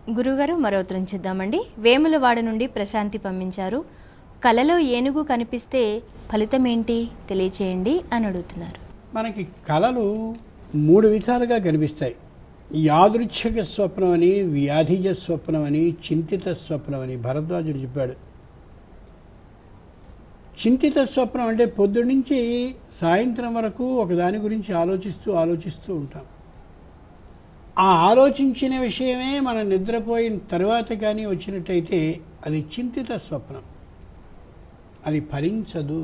గురుగారు మరో ఉత్తరం చూద్దామండి వేములవాడ నుండి ప్రశాంతి పంపించారు కలలో ఏనుగు కనిపిస్తే ఫలితం ఏంటి తెలియచేయండి అని అడుగుతున్నారు మనకి కళలు మూడు విధాలుగా కనిపిస్తాయి యాదృచ్ఛిక స్వప్నం అని వ్యాధిజ స్వప్నం అని చింతిత స్వప్నం అని భరద్వాజుడు చెప్పాడు చింతిత స్వప్నం అంటే పొద్దున్నుంచి సాయంత్రం వరకు ఒక దాని గురించి ఆలోచిస్తూ ఆలోచిస్తూ ఉంటాం ఆ ఆలోచించిన విషయమే మనం నిద్రపోయిన తర్వాత కానీ వచ్చినట్టయితే అది చింతిత స్వప్నం అది ఫలించదు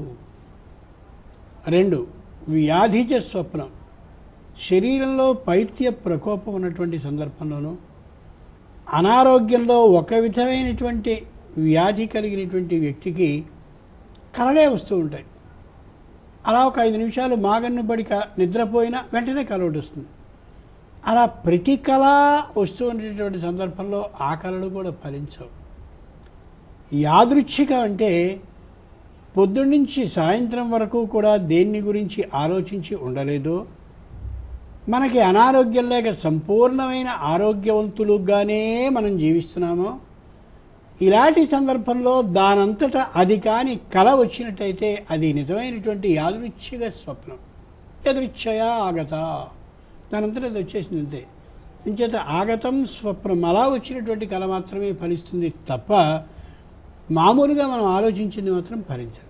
రెండు వ్యాధిజ స్వప్నం శరీరంలో పైత్య ప్రకోపం ఉన్నటువంటి సందర్భంలోనూ అనారోగ్యంలో ఒక విధమైనటువంటి వ్యాధి కలిగినటువంటి వ్యక్తికి కలలే వస్తూ ఉంటాయి అలా ఒక ఐదు నిమిషాలు మాగన్ను పడి క- నిద్రపోయినా వెంటనే కల ఒకటి వస్తుంది అలా ప్రతి కళ వస్తూ ఉండేటువంటి సందర్భంలో ఆ కళలు కూడా ఫలించవు యాదృచ్ఛిక అంటే పొద్దున్నుంచి సాయంత్రం వరకు కూడా దేన్ని గురించి ఆలోచించి ఉండలేదో మనకి అనారోగ్యం లేక సంపూర్ణమైన ఆరోగ్యవంతులుగానే మనం జీవిస్తున్నామో ఇలాంటి సందర్భంలో దానంతటా అది కాని కళ వచ్చినట్టయితే అది నిజమైనటువంటి యాదృచ్ఛిక స్వప్నం ఎదృచ్ఛయ ఆగత దానంతటా అది వచ్చేసింది అంతే ఇంచేత ఆగతం స్వప్నం అలా వచ్చినటువంటి కళ మాత్రమే ఫలిస్తుంది తప్ప మామూలుగా మనం ఆలోచించింది మాత్రం ఫలించదు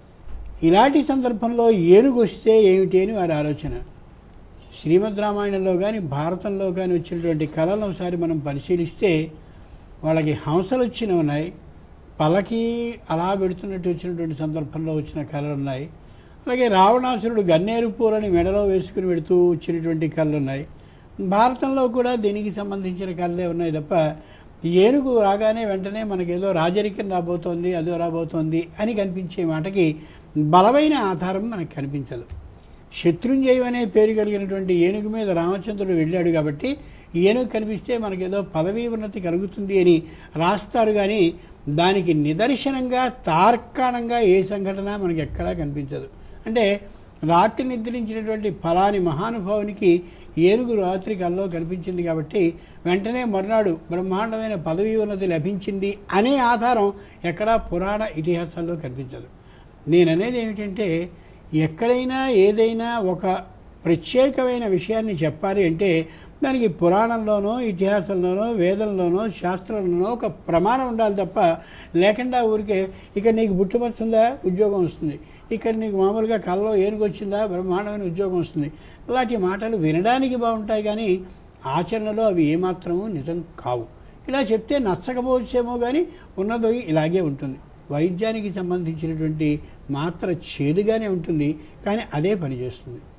ఇలాంటి సందర్భంలో ఏనుగు వస్తే ఏమిటి అని వారి ఆలోచన శ్రీమద్ రామాయణంలో కానీ భారతంలో కానీ వచ్చినటువంటి కళలను ఒకసారి మనం పరిశీలిస్తే వాళ్ళకి హంసలు వచ్చినవి ఉన్నాయి పలకి అలా పెడుతున్నట్టు వచ్చినటువంటి సందర్భంలో వచ్చిన కళలు ఉన్నాయి అలాగే రావణాసురుడు గన్నేరు పూలని మెడలో వేసుకుని పెడుతూ వచ్చినటువంటి కళ్ళు ఉన్నాయి భారతంలో కూడా దీనికి సంబంధించిన కళ్ళే ఉన్నాయి తప్ప ఏనుగు రాగానే వెంటనే మనకేదో రాజరికం రాబోతోంది అదో రాబోతోంది అని కనిపించే మాటకి బలమైన ఆధారం మనకు కనిపించదు శత్రుంజయం అనే పేరు కలిగినటువంటి ఏనుగు మీద రామచంద్రుడు వెళ్ళాడు కాబట్టి ఏనుగు కనిపిస్తే మనకేదో పదవీ ఉన్నతి కలుగుతుంది అని రాస్తారు కానీ దానికి నిదర్శనంగా తార్కాణంగా ఏ సంఘటన మనకి ఎక్కడా కనిపించదు అంటే రాత్రి నిద్రించినటువంటి ఫలాని మహానుభావునికి ఏనుగు రాత్రి కల్లో కనిపించింది కాబట్టి వెంటనే మర్నాడు బ్రహ్మాండమైన పదవీ ఉన్నతి లభించింది అనే ఆధారం ఎక్కడా పురాణ ఇతిహాసాల్లో కనిపించదు నేననేది ఏమిటంటే ఎక్కడైనా ఏదైనా ఒక ప్రత్యేకమైన విషయాన్ని చెప్పాలి అంటే దానికి పురాణంలోనో ఇతిహాసంలోనో వేదంలోనో శాస్త్రంలోనో ఒక ప్రమాణం ఉండాలి తప్ప లేకుండా ఊరికే ఇక్కడ నీకు పుట్టుమచ్చుందా ఉద్యోగం వస్తుంది ఇక్కడ నీకు మామూలుగా కళ్ళలో ఏనుగు వచ్చిందా బ్రహ్మాండమైన ఉద్యోగం వస్తుంది ఇలాంటి మాటలు వినడానికి బాగుంటాయి కానీ ఆచరణలో అవి ఏమాత్రము నిజం కావు ఇలా చెప్తే నచ్చకపోవచ్చేమో కానీ ఉన్నది ఇలాగే ఉంటుంది వైద్యానికి సంబంధించినటువంటి మాత్ర చేదుగానే ఉంటుంది కానీ అదే పనిచేస్తుంది